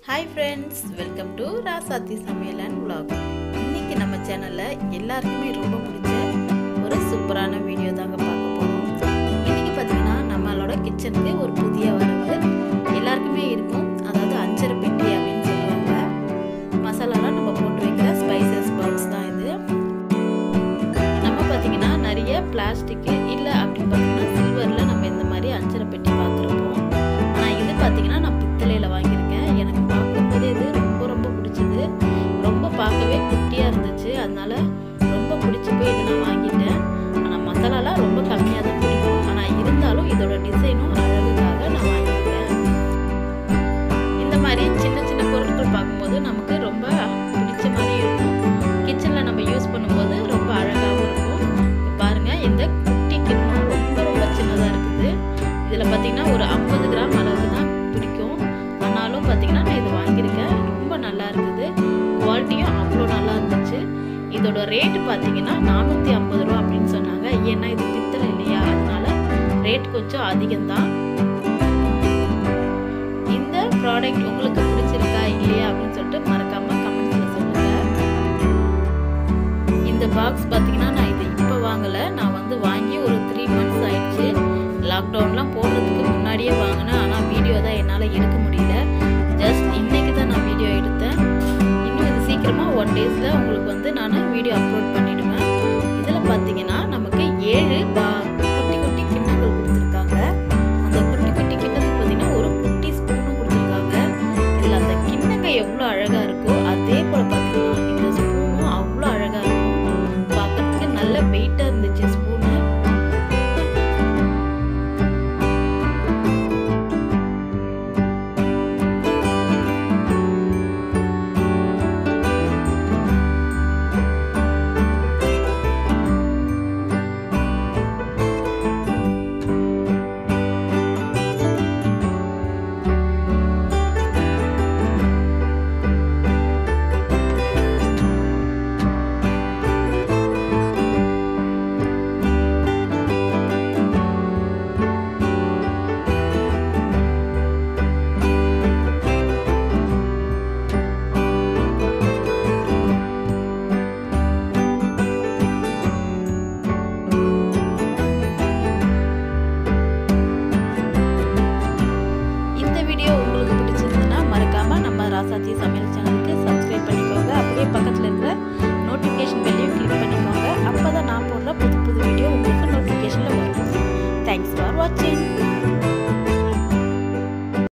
hi friends welcome to Rasathi சமையல் and vlog இன்னைக்கு நம்ம சேனலில் எல்லாருக்குமே ரொம்ப பிடிச்ச ஒரு சூப்பரான வீடியோ தாங்க பார்க்க போகிறோம் இன்னைக்கு பார்த்தீங்கன்னா நம்மளோட கிச்சனுக்கு ஒரு புதிய வரவு எல்லாருக்குமே இருக்கும் அதாவது அஞ்சரை பெட்டி அப்படின்னு சொல்லுவாங்க மசாலாலாம் நம்ம போட்டு வைக்கிற ஸ்பைசஸ் பாக்ஸ் தான் இது நம்ம பார்த்தீங்கன்னா நிறைய பிளாஸ்டிக்கு இல்லை அப்படின்னு பார்த்தீங்கன்னா சில்வரில் நம்ம இந்த மாதிரி அஞ்சரை பெட்டி பார்த்துருப்போம் ஆனால் இது பார்த்தீங்கன்னா நான் பித்தளையில் வாங்கியிருக்கேன் எனக்கு பார்க்கும்போதே இது ரொம்ப ரொம்ப பிடிச்சது ரொம்ப பார்க்கவே குட்டியாக இருந்துச்சு அதனால ரொம்ப பிடிச்சி போய் இதை நான் வாங்கிட்டேன் ஆனால் மசாலாலாம் ரொம்ப கம்மியாக தான் பிடிக்கும் ஆனால் இருந்தாலும் இதோட டிசைனும் அழகுக்காக நான் வாங்கியிருக்கேன் இந்த மாதிரி சின்ன சின்ன பொருட்கள் பார்க்கும்போது நமக்கு ரொம்ப பிடிச்ச மாதிரி இருக்கும் கிச்சனில் நம்ம யூஸ் பண்ணும்போது ரொம்ப அழகாகவும் இருக்கும் இப்ப பாருங்க இந்த குட்டி கிண்ணம் ரொம்ப ரொம்ப சின்னதாக இருக்குது இதில் பார்த்தீங்கன்னா ஒரு ஐம்பது கிராம் அளவுக்கு தான் பிடிக்கும் ஆனாலும் பார்த்தீங்கன்னா நான் இது வாங்கியிருக்கேன் ரொம்ப நல்லா இருக்குது குவாலிட்டியும் அவ்வளோ நல்லா இருந்துச்சு இதோட ரேட்டு பார்த்தீங்கன்னா நானூற்றி ஐம்பது ரூபா அப்படின்னு சொன்னாங்க ஏன்னா இது பித்தளை இல்லையா அதனால ரேட் கொஞ்சம் அதிகம்தான் இந்த ப்ராடக்ட் உங்களுக்கு பிடிச்சிருக்கா இல்லையா அப்படின்னு சொல்லிட்டு மறக்காம கமெண்ட்ஸில் சொல்லுங்க இந்த பாக்ஸ் பார்த்தீங்கன்னா நான் இது இப்போ வாங்கலை நான் வந்து வாங்கி ஒரு த்ரீ மந்த்ஸ் ஆயிடுச்சு லாக்டவுன்லாம் போடுறதுக்கு முன்னாடியே வாங்கினேன் ஆனால் வீடியோ தான் என்னால் எடுக்க முடியல ஜஸ்ட் இன்னைக்கு தான் நான் வீடியோ எடுத்தேன் இன்னும் இது சீக்கிரமாக ஒன் டேஸில் உங்களுக்கு வந்து நான் வீடியோ அப்லோட் பண்ணிடுவேன் இதில் பார்த்தீங்கன்னா நமக்கு ஏழு பா குட்டி குட்டி கிண்ணங்கள் கொடுத்துருக்காங்க அந்த குட்டி குட்டி கிண்ணத்துக்கு பார்த்தீங்கன்னா ஒரு குட்டி ஸ்பூனும் கொடுத்துருக்காங்க இதில் அந்த கிண்ணங்க எவ்வளோ அழகாக இருக்கோ அதே போல் பார்த்தீங்கன்னா இந்த ஸ்பூனும் அவ்வளோ அழகாக இருக்கும் பார்க்கறதுக்கு நல்ல வெயிட்டாக இருந்துச்சு ஸ்பூனு இந்த வீடியோ உங்களுக்கு பிடிச்சிருந்ததுன்னா மறக்காம நம்ம ராசாத்தி சமையல் சேனலுக்கு சப்ஸ்கிரைப் பண்ணிக்கோங்க அப்படியே பக்கத்தில் இருக்கிற நோட்டிஃபிகேஷன் பெல்லையும் கிளிக் பண்ணிக்கோங்க அப்போ தான் நான் போடுற புது புது வீடியோ உங்களுக்கு நோட்டிஃபிகேஷனில் வரும் தேங்க்ஸ் ஃபார் வாட்சிங்